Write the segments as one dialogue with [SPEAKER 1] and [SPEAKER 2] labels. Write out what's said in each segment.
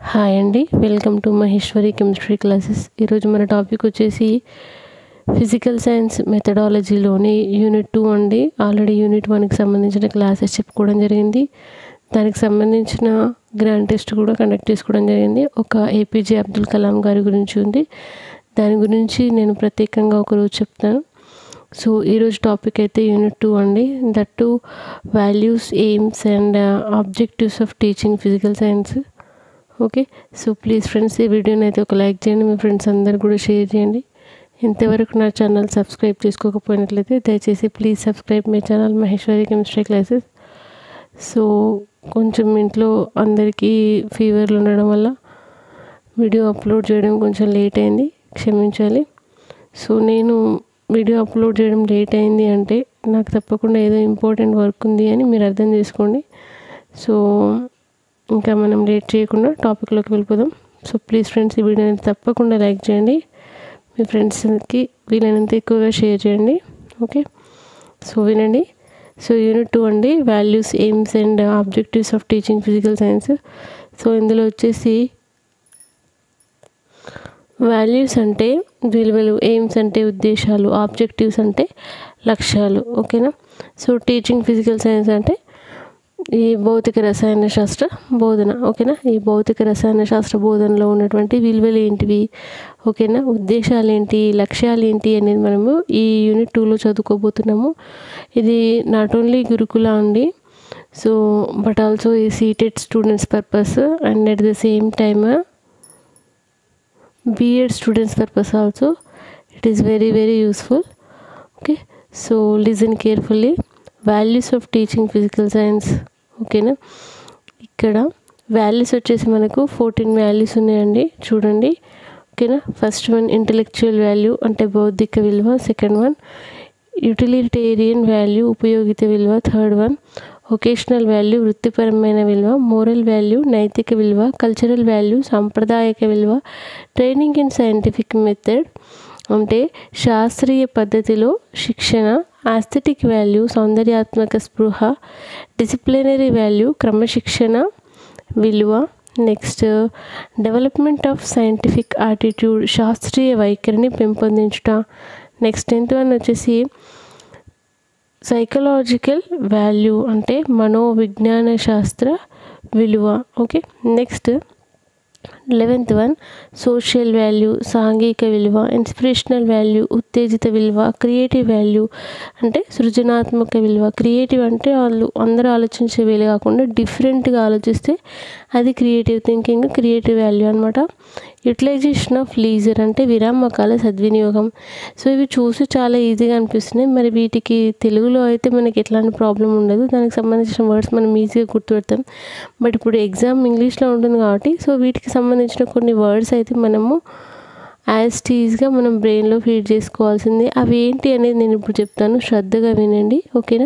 [SPEAKER 1] hi అండి welcome to Maheshwari chemistry classes ఈరోజు మన టాపిక్ వచ్చేసి ఫిజికల్ సైన్స్ మెథడాలజీలోని యూనిట్ టూ అండి ఆల్రెడీ యూనిట్ వన్కి సంబంధించిన క్లాసెస్ చెప్పుకోవడం జరిగింది దానికి సంబంధించిన గ్రాండ్ టెస్ట్ కూడా కండక్ట్ చేసుకోవడం జరిగింది ఒక ఏపీజే అబ్దుల్ కలాం గారి గురించి ఉంది దాని గురించి నేను ప్రత్యేకంగా ఒకరోజు చెప్తాను సో ఈరోజు టాపిక్ అయితే యూనిట్ టూ అండి that to values aims and objectives of teaching physical science okay so please friends ఈ వీడియోని అయితే ఒక లైక్ చేయండి మీ ఫ్రెండ్స్ అందరు కూడా షేర్ చేయండి ఇంతవరకు నా ఛానల్ సబ్స్క్రైబ్ చేసుకోకపోయినట్లయితే దయచేసి please subscribe my channel Maheshwari chemistry classes so కొంచెం ఇంట్లో అందరికీ ఫీవర్లు ఉండడం వల్ల వీడియో అప్లోడ్ చేయడం కొంచెం లేట్ అయింది క్షమించాలి సో నేను వీడియో అప్లోడ్ చేయడం లేట్ అయింది అంటే నాకు తప్పకుండా ఏదో ఇంపార్టెంట్ వర్క్ ఉంది అని మీరు అర్థం చేసుకోండి సో ఇంకా మనం లేట్ చేయకుండా టాపిక్లోకి వెళ్ళిపోదాం సో ప్లీజ్ ఫ్రెండ్స్ ఈ వీడియోని తప్పకుండా లైక్ చేయండి మీ ఫ్రెండ్స్కి వీలైనంత ఎక్కువగా షేర్ చేయండి ఓకే సో వినండి సో యూనిట్ టూ అండి values aims and objectives of teaching physical science so ఇందులో వచ్చేసి వాల్యూస్ అంటే విలువలు ఎయిమ్స్ అంటే ఉద్దేశాలు ఆబ్జెక్టివ్స్ అంటే లక్ష్యాలు ఓకేనా సో టీచింగ్ ఫిజికల్ సైన్స్ అంటే ఈ భౌతిక రసాయన శాస్త్ర బోధన ఓకేనా ఈ భౌతిక రసాయన శాస్త్ర బోధనలో ఉన్నటువంటి విలువలు ఏంటివి ఓకేనా ఉద్దేశాలు ఏంటి లక్ష్యాలు ఏంటి అనేది మనము ఈ యూనిట్ టూలో చదువుకోబోతున్నాము ఇది నాట్ ఓన్లీ గురుకుల అండి సో బట్ ఆల్సో ఈ seated students purpose and at the same time BEd students purpose also it is very very useful okay so listen carefully values of teaching physical science ఓకేనా ఇక్కడ values వచ్చేసి మనకు fourteen values ఉన్నాయండి చూడండి ఓకేనా first one intellectual value అంటే బౌద్ధిక విలువ సెకండ్ వన్ యూటిలిటేరియన్ వాల్యూ ఉపయోగిత విలువ థర్డ్ వన్ ఒకేషనల్ వాల్యూ వృత్తిపరమైన విలువ మోరల్ వాల్యూ నైతిక విలువ కల్చరల్ వాల్యూ సాంప్రదాయక విలువ ట్రైనింగ్ ఇన్ సైంటిఫిక్ మెథడ్ అంటే శాస్త్రీయ పద్ధతిలో శిక్షణ ఆస్థెటిక్ వాల్యూ సౌందర్యాత్మక స్పృహ డిసిప్లినరీ వాల్యూ క్రమశిక్షణ విలువ next development of scientific attitude శాస్త్రీయ వైఖరిని పెంపొందించుట నెక్స్ట్ టెన్త్ వన్ వచ్చేసి సైకలాజికల్ వాల్యూ అంటే మనోవిజ్ఞాన శాస్త్ర విలువ okay next eleventh one social value సాంఘిక విలువ ఇన్స్పిరేషనల్ వాల్యూ ఉత్తేజిత విలువ క్రియేటివ్ వాల్యూ అంటే సృజనాత్మక విలువ క్రియేటివ్ అంటే వాళ్ళు అందరూ ఆలోచించే వీలు కాకుండా డిఫరెంట్గా ఆలోచిస్తే అది క్రియేటివ్ థింకింగ్ క్రియేటివ్ వాల్యూ అనమాట యూటిలైజేషన్ ఆఫ్ లీజర్ అంటే విరామకాల సద్వినియోగం సో ఇవి చూసి చాలా ఈజీగా అనిపిస్తున్నాయి మరి వీటికి తెలుగులో అయితే మనకి ఎట్లాంటి ప్రాబ్లం ఉండదు దానికి సంబంధించిన వర్డ్స్ మనం ఈజీగా గుర్తుపెడతాం బట్ ఇప్పుడు ఎగ్జామ్ ఇంగ్లీష్లో ఉంటుంది కాబట్టి సో వీటికి సంబంధించిన కొన్ని వర్డ్స్ అయితే మనము యాజ్ టీజ్గా మనం బ్రెయిన్లో ఫీడ్ చేసుకోవాల్సింది అవి ఏంటి అనేది నేను ఇప్పుడు చెప్తాను శ్రద్ధగా వినండి ఓకేనా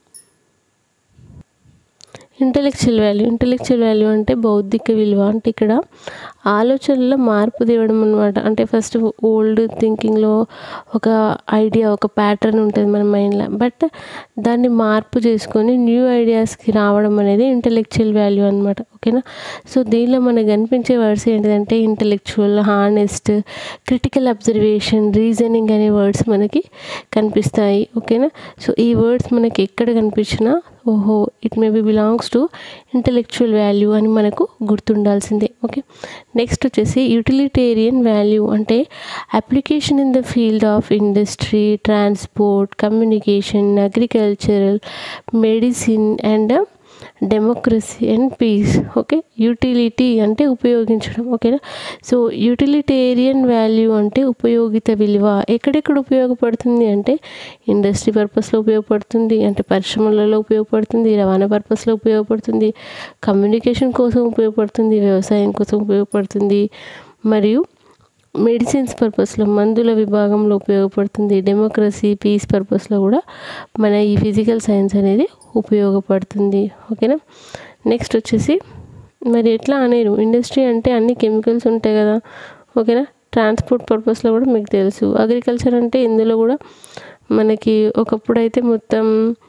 [SPEAKER 1] ఇంటలెక్చువల్ వాల్యూ ఇంటలెక్చువల్ వాల్యూ అంటే బౌద్ధిక విలువ అంటే ఇక్కడ ఆలోచనలో మార్పు తేవడం అనమాట అంటే ఫస్ట్ ఓల్డ్ థింకింగ్లో ఒక ఐడియా ఒక ప్యాటర్న్ ఉంటుంది మన మైండ్లో బట్ దాన్ని మార్పు చేసుకొని న్యూ ఐడియాస్కి రావడం అనేది ఇంటలెక్చువల్ వాల్యూ అనమాట ఓకేనా సో దీనిలో మనకు కనిపించే వర్డ్స్ ఏంటిదంటే intellectual honest critical observation reasoning అనే వర్డ్స్ మనకి కనిపిస్తాయి ఓకేనా సో ఈ వర్డ్స్ మనకి ఎక్కడ కనిపించినా ఓహో it may be belongs to intellectual value అని మనకు గుర్తుండాల్సిందే ఓకే నెక్స్ట్ వచ్చేసి యూటిలిటేరియన్ వాల్యూ అంటే application in the field of industry transport communication agricultural medicine and democracy and peace okay utility అంటే ఉపయోగించడం ఓకేనా సో యూటిలిటేరియన్ వాల్యూ అంటే ఉపయోగిత విలువ ఎక్కడెక్కడ ఉపయోగపడుతుంది అంటే ఇండస్ట్రీ పర్పస్లో ఉపయోగపడుతుంది అంటే పరిశ్రమలలో ఉపయోగపడుతుంది రవాణా పర్పస్లో ఉపయోగపడుతుంది కమ్యూనికేషన్ కోసం ఉపయోగపడుతుంది వ్యవసాయం కోసం ఉపయోగపడుతుంది మరియు మెడిసిన్స్ పర్పస్లో మందుల విభాగంలో ఉపయోగపడుతుంది డెమోక్రసీ పీస్ పర్పస్లో కూడా మన ఈ ఫిజికల్ సైన్స్ అనేది ఉపయోగపడుతుంది ఓకేనా నెక్స్ట్ వచ్చేసి మరి ఎట్లా అనేరు ఇండస్ట్రీ అంటే అన్ని కెమికల్స్ ఉంటాయి కదా ఓకేనా ట్రాన్స్పోర్ట్ పర్పస్లో కూడా మీకు తెలుసు అగ్రికల్చర్ అంటే ఇందులో కూడా మనకి ఒకప్పుడు అయితే మొత్తం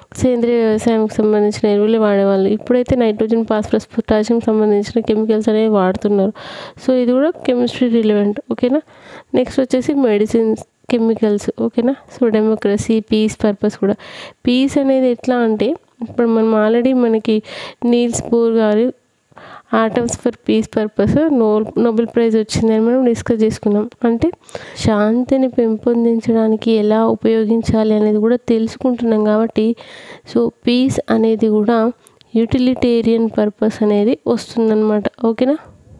[SPEAKER 1] సేంద్రియ వ్యవసాయానికి సంబంధించిన ఎరువులు వాడేవాళ్ళు ఇప్పుడైతే నైట్రోజన్ ఫాస్ఫరస్ పొటాషియం సంబంధించిన కెమికల్స్ అనేవి వాడుతున్నారు సో ఇది కూడా కెమిస్ట్రీ రిలవెంట్ ఓకేనా నెక్స్ట్ వచ్చేసి మెడిసిన్స్ కెమికల్స్ ఓకేనా సో డెమోక్రసీ పీస్ పర్పస్ కూడా పీస్ అనేది ఎట్లా అంటే ఇప్పుడు మనం ఆల్రెడీ మనకి నీల్స్ బోర్ గారు atoms for peace purpose no Nobel prize వచ్చిందని మనం డిస్కస్ చేసుకున్నాం అంటే శాంతిని పెంపొందించడానికి ఎలా ఉపయోగించాలి అనేది కూడా తెలుసుకుంటున్నాం కాబట్టి సో పీస్ అనేది కూడా యూటిలిటేరియన్ పర్పస్ అనేది వస్తుందన్నమాట ఓకేనా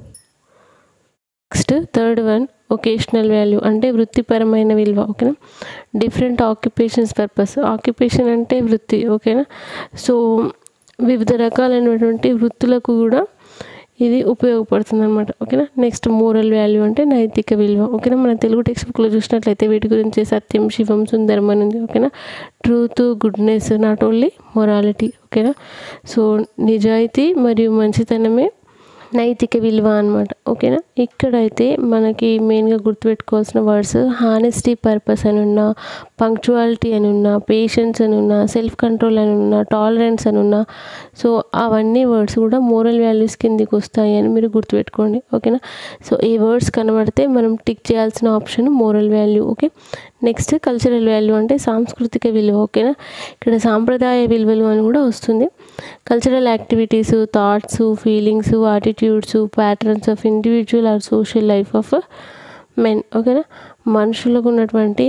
[SPEAKER 1] next third one vocational value అంటే వృత్తిపరమైన విలువ ఓకేనా డిఫరెంట్ ఆక్యుపేషన్స్ పర్పస్ ఆక్యుపేషన్ అంటే వృత్తి ఓకేనా సో వివిధ రకాలైనటువంటి వృత్తులకు కూడా ఇది ఉపయోగపడుతుంది అనమాట ఓకేనా నెక్స్ట్ మోరల్ వాల్యూ అంటే నైతిక విలువ ఓకేనా మన తెలుగు టెక్స్ట్ బుక్లో చూసినట్లయితే వీటి గురించి సత్యం శివం సుందరం అని ఉంది ఓకేనా truth goodness not only morality ఓకేనా సో నిజాయితీ మరియు మంచితనమే నైతిక విలువ అనమాట ఓకేనా ఇక్కడైతే మనకి మెయిన్గా గుర్తుపెట్టుకోవాల్సిన వర్డ్స్ హానెస్టీ పర్పస్ అని ఉన్నా పంక్చువాలిటీ అని ఉన్నా పేషెన్స్ అని ఉన్నా సెల్ఫ్ కంట్రోల్ అని ఉన్నా టాలరెన్స్ అని ఉన్నా సో అవన్నీ వర్డ్స్ కూడా మోరల్ వాల్యూస్ కిందికి వస్తాయి అని మీరు గుర్తుపెట్టుకోండి ఓకేనా సో ఈ వర్డ్స్ కనబడితే మనం టిక్ చేయాల్సిన option moral value okay next cultural value అంటే సాంస్కృతిక విలువ ఓకేనా ఇక్కడ సాంప్రదాయ విలువలు అని కూడా వస్తుంది cultural activities thoughts feelings attitudes patterns of individual or social life of men ఓకేనా మనుషులకు ఉన్నటువంటి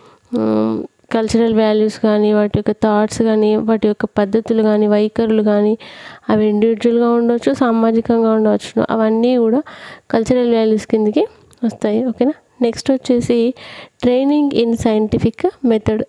[SPEAKER 1] కల్చరల్ వాల్యూస్ కానీ వాటి యొక్క థాట్స్ కానీ వాటి యొక్క పద్ధతులు కానీ వైఖరులు కానీ అవి ఇండివిజువల్గా ఉండవచ్చు సామాజికంగా ఉండవచ్చు అవన్నీ కూడా కల్చరల్ వాల్యూస్ కిందకి వస్తాయి ఓకేనా నెక్స్ట్ వచ్చేసి ట్రైనింగ్ ఇన్ సైంటిఫిక్ మెథడ్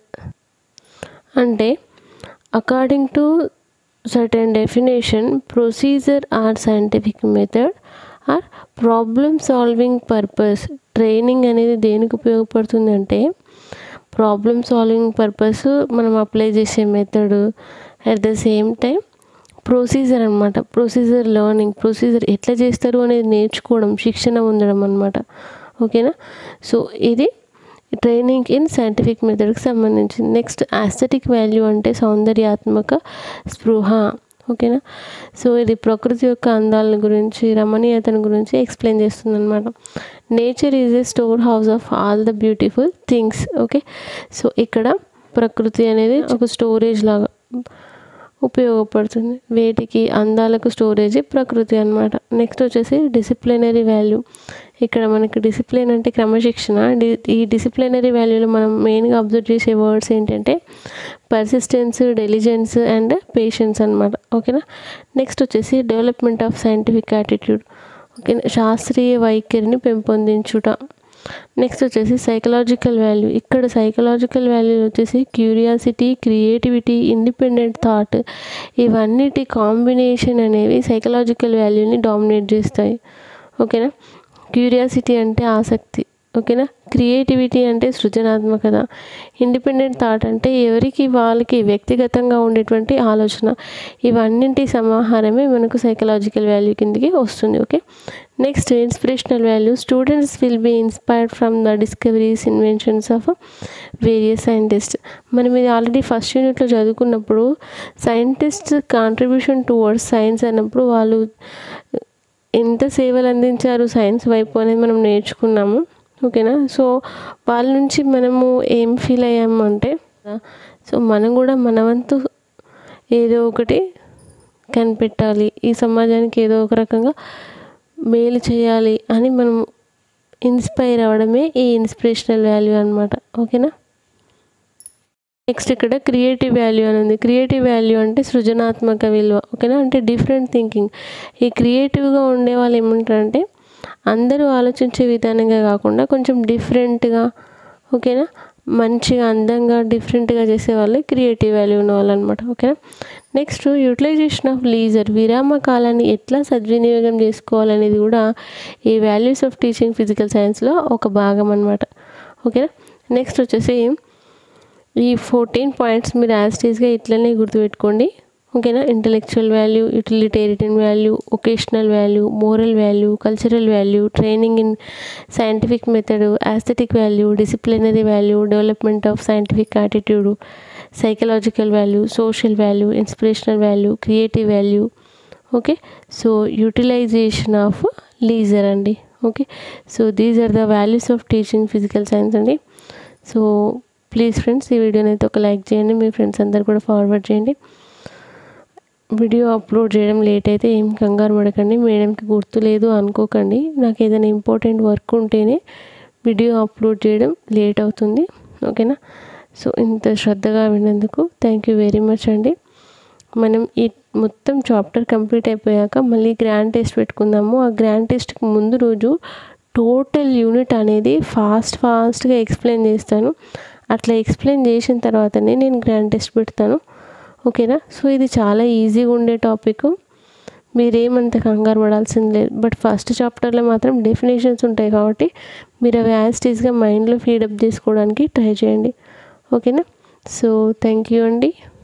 [SPEAKER 1] అంటే according to certain definition procedure or scientific method or problem solving purpose training అనేది దేనికి ఉపయోగపడుతుంది అంటే ప్రాబ్లమ్ సాల్వింగ్ పర్పస్ మనం అప్లై చేసే method at the same time procedure అనమాట ప్రొసీజర్ లర్నింగ్ ప్రొసీజర్ ఎట్లా చేస్తారు అనేది నేర్చుకోవడం శిక్షణ ఉండడం అనమాట ఓకేనా సో ఇది ట్రైనింగ్ ఇన్ సైంటిఫిక్ మెథడ్కి సంబంధించింది నెక్స్ట్ ఆస్థెటిక్ వాల్యూ అంటే సౌందర్యాత్మక స్పృహ ఓకేనా సో ఇది ప్రకృతి యొక్క అందాల గురించి రమణీయతను గురించి ఎక్స్ప్లెయిన్ చేస్తుంది అనమాట nature is a storehouse of all the beautiful things okay so ఇక్కడ ప్రకృతి అనేది ఒక స్టోరేజ్ లాగా ఉపయోగపడుతుంది వేటికి అందాలకు స్టోరేజ్ ప్రకృతి అనమాట నెక్స్ట్ వచ్చేసి డిసిప్లినరీ వాల్యూ ఇక్కడ మనకి డిసిప్లిన్ అంటే క్రమశిక్షణ డి ఈ డిసిప్లినరీ వాల్యూలో మనం మెయిన్గా అబ్జర్వ్ చేసే వర్డ్స్ ఏంటంటే పర్సిస్టెన్స్ డెలిజెన్స్ అండ్ పేషెన్స్ అనమాట ఓకేనా నెక్స్ట్ వచ్చేసి డెవలప్మెంట్ ఆఫ్ సైంటిఫిక్ యాటిట్యూడ్ ఓకేనా శాస్త్రీయ వైఖరిని పెంపొందించుట నెక్స్ట్ వచ్చేసి సైకలాజికల్ వాల్యూ ఇక్కడ సైకలాజికల్ వాల్యూ వచ్చేసి క్యూరియాసిటీ క్రియేటివిటీ ఇండిపెండెంట్ థాట్ ఇవన్నిటి కాంబినేషన్ అనేవి సైకలాజికల్ వాల్యూని డామినేట్ చేస్తాయి ఓకేనా క్యూరియాసిటీ అంటే ఆసక్తి ఓకేనా క్రియేటివిటీ అంటే సృజనాత్మకత ఇండిపెండెంట్ థాట్ అంటే ఎవరికి వాళ్ళకి వ్యక్తిగతంగా ఉండేటువంటి ఆలోచన ఇవన్నింటి సమాహారమే మనకు సైకలాజికల్ వాల్యూ కిందకి వస్తుంది okay next inspirational value students will be inspired from the discoveries inventions of various scientist మనం ఇది ఆల్రెడీ ఫస్ట్ యూనిట్లో చదువుకున్నప్పుడు సైంటిస్ట్ కాంట్రిబ్యూషన్ టువర్డ్స్ సైన్స్ అన్నప్పుడు వాళ్ళు ఎంత సేవలు అందించారు సైన్స్ వైపు అనేది మనం నేర్చుకున్నాము ఓకేనా సో వాళ్ళ నుంచి మనము ఏం ఫీల్ అయ్యాము అంటే సో మనం కూడా మన వంతు ఏదో ఒకటి కనిపెట్టాలి ఈ సమాజానికి ఏదో ఒక రకంగా మేలు చేయాలి అని మనం ఇన్స్పైర్ అవ్వడమే ఈ ఇన్స్పిరేషనల్ వాల్యూ అనమాట ఓకేనా నెక్స్ట్ ఇక్కడ క్రియేటివ్ వాల్యూ అని ఉంది క్రియేటివ్ వాల్యూ అంటే సృజనాత్మక విలువ ఓకేనా అంటే డిఫరెంట్ థింకింగ్ ఈ క్రియేటివ్గా ఉండే వాళ్ళు ఏమంటారంటే అందరూ ఆలోచించే విధానంగా కాకుండా కొంచెం డిఫరెంట్గా ఓకేనా మంచిగా అందంగా డిఫరెంట్గా చేసే వాళ్ళు క్రియేటివ్ వాల్యూ ఉన్న వాళ్ళు అనమాట ఓకేనా నెక్స్ట్ యూటిలైజేషన్ ఆఫ్ లీజర్ విరామ కాలాన్ని ఎట్లా సద్వినియోగం చేసుకోవాలనేది కూడా ఈ వాల్యూస్ ఆఫ్ టీచింగ్ ఫిజికల్ సైన్స్లో ఒక భాగం అనమాట ఓకేనా నెక్స్ట్ వచ్చేసి ఈ ఫోర్టీన్ పాయింట్స్ మీరు యాస్టీస్గా ఇట్లనే గుర్తుపెట్టుకోండి ఓకేనా intellectual value utilitarian value vocational value moral value cultural value training in scientific method aesthetic value disciplinary value development of scientific attitude psychological value social value inspirational value creative value okay so utilization of leisure అండి okay so these are the values of teaching physical science అండి so please friends ఈ వీడియోని అయితే ఒక like చేయండి మీ friends అందరు కూడా forward చేయండి వీడియో అప్లోడ్ చేయడం లేట్ అయితే ఏం కంగారు పడకండి మేడంకి గుర్తు లేదు అనుకోకండి నాకు ఏదైనా ఇంపార్టెంట్ వర్క్ ఉంటేనే వీడియో అప్లోడ్ చేయడం లేట్ అవుతుంది ఓకేనా సో ఇంత శ్రద్ధగా విన్నందుకు థ్యాంక్ యూ వెరీ మచ్ అండి మనం ఈ మొత్తం చాప్టర్ కంప్లీట్ అయిపోయాక మళ్ళీ గ్రాండ్ టెస్ట్ పెట్టుకుందాము ఆ గ్రాండ్ టెస్ట్కి ముందు రోజు టోటల్ యూనిట్ అనేది ఫాస్ట్ ఫాస్ట్గా ఎక్స్ప్లెయిన్ చేస్తాను అట్లా ఎక్స్ప్లెయిన్ చేసిన తర్వాతనే నేను గ్రాండ్ టెస్ట్ పెడతాను ఓకేనా సో ఇది చాలా ఈజీగా ఉండే టాపిక్ మీరేమంత కంగారు పడాల్సింది లేదు బట్ ఫస్ట్ చాప్టర్లో మాత్రం డెఫినేషన్స్ ఉంటాయి కాబట్టి మీరు అవి యాస్టీస్గా మైండ్లో ఫీడప్ చేసుకోవడానికి ట్రై చేయండి ఓకేనా సో థ్యాంక్ యూ అండి